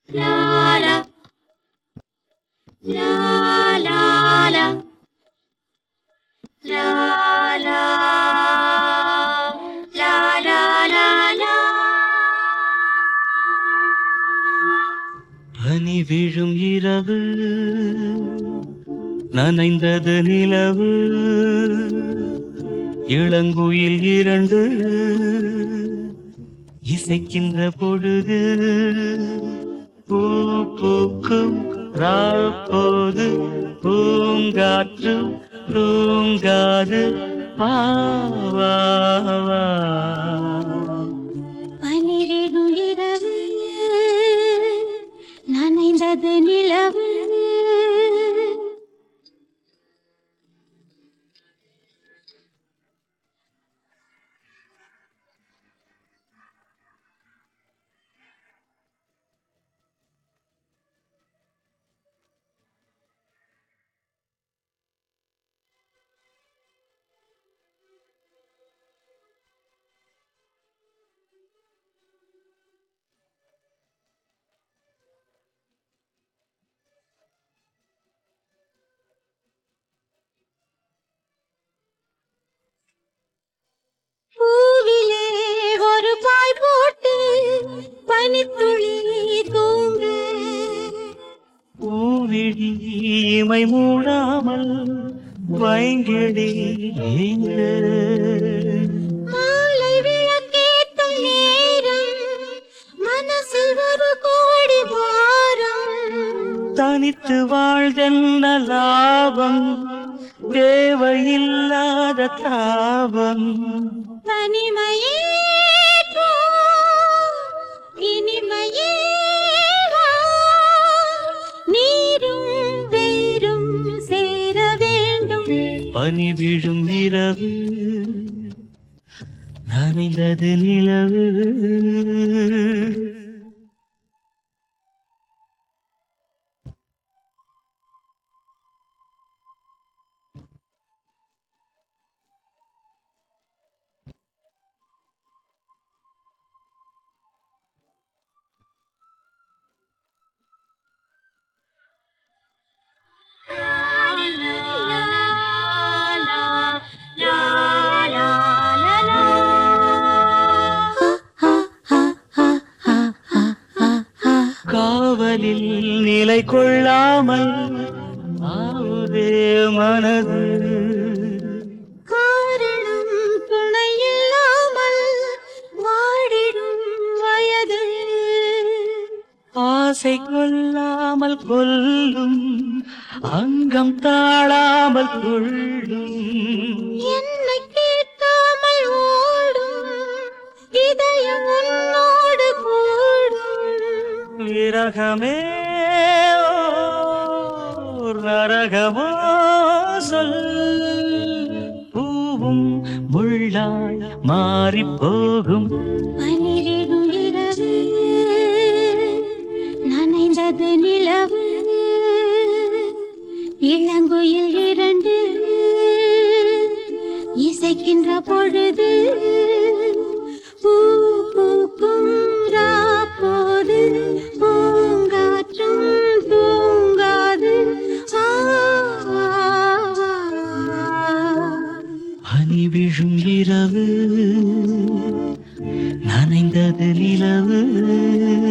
La la. La la la. La la. La la la la. பனி விழும் இரவு நனைந்தது நிலவு இளங்குயில் இரண்டு இசைக்கின்ற பொழுது பூ பூக்கும் ராப்போது பூங்காற்று தூங்காது வா, வா, வா. பனிரெடும் இரவு நனைந்தது நிலவு பூவிலே ஒரு பாய் போட்டு பனித்துளி தூங்க பூவிழி இமை மூடாமல் வைங்கிடி ஏங்க மாலை விளக்கேற்றும் நேரம் மனசில் ஒரு கோடி வாரம் தனித்து வாழ்தென்ன லாபம் தேவையில்லாத தாபம் தனிமையே போ, இனிமையே வா. நீரும் வேரும் சேர வேண்டும் பனி விழும் இரவு நனைந்தது நிலவு காவலில் நிலை கொள்ளாமல் ஆவுதே மனது காரணம் துணையில்லாமல் வாடிடும் வயது ஆசை கொள்ளாமல் கொல்லும் அங்கம் தாழாமல் கொள்ளும் என்னை கேட்காமல் ஓடும் இதயம் உன்னோடு கூடும் விரகமே ஓர் நரகமோ சொல் பூவும் முள்ளாய் மாறிப் போகும் பனிரெடும் இரவு நனைந்தது நிலவு இளங்குயில் இரண்டு இசைக்கின்ற பொழுது பூ பூக்கும் ராப்போது பூங்காற்றும் தூங்காது ஆ, ஆ, ஆ. பனி விழும் இரவு நனைந்தது நிலவு